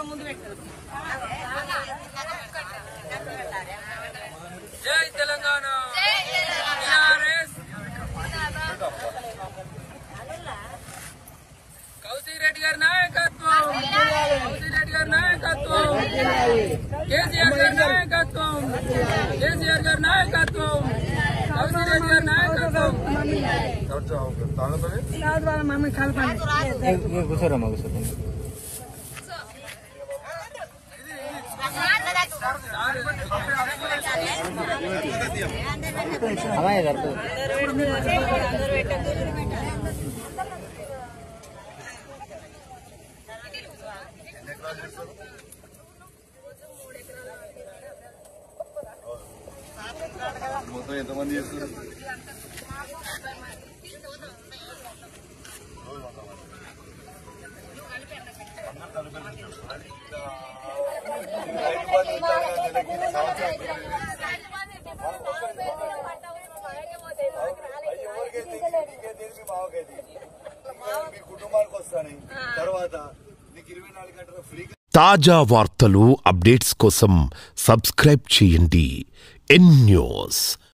జై తెలంగాణ టిఆర్ఎస్ కౌశీ రెడ్డి గారి నాయకత్వం కౌశీ రెడ్డి గారి నాయకత్వం కేసీఆర్ గారి నాయకత్వం కేసీఆర్ గారి నాయకత్వం కౌశీ రెడ్డి గారి నాయకత్వం కూర్చోరమ్మా కూర్చోండి అమ్మాయి జరుపు మొత్తం ఎంతమంది చేస్తున్నారు మీ కుటుంబానికి వస్తాను తర్వాత నీకు ఇరవై నాలుగు గంటల ఫ్రీ తాజా వార్తలు అప్డేట్స్ కోసం సబ్స్క్రైబ్ చేయండి ఎన్ న్యూస్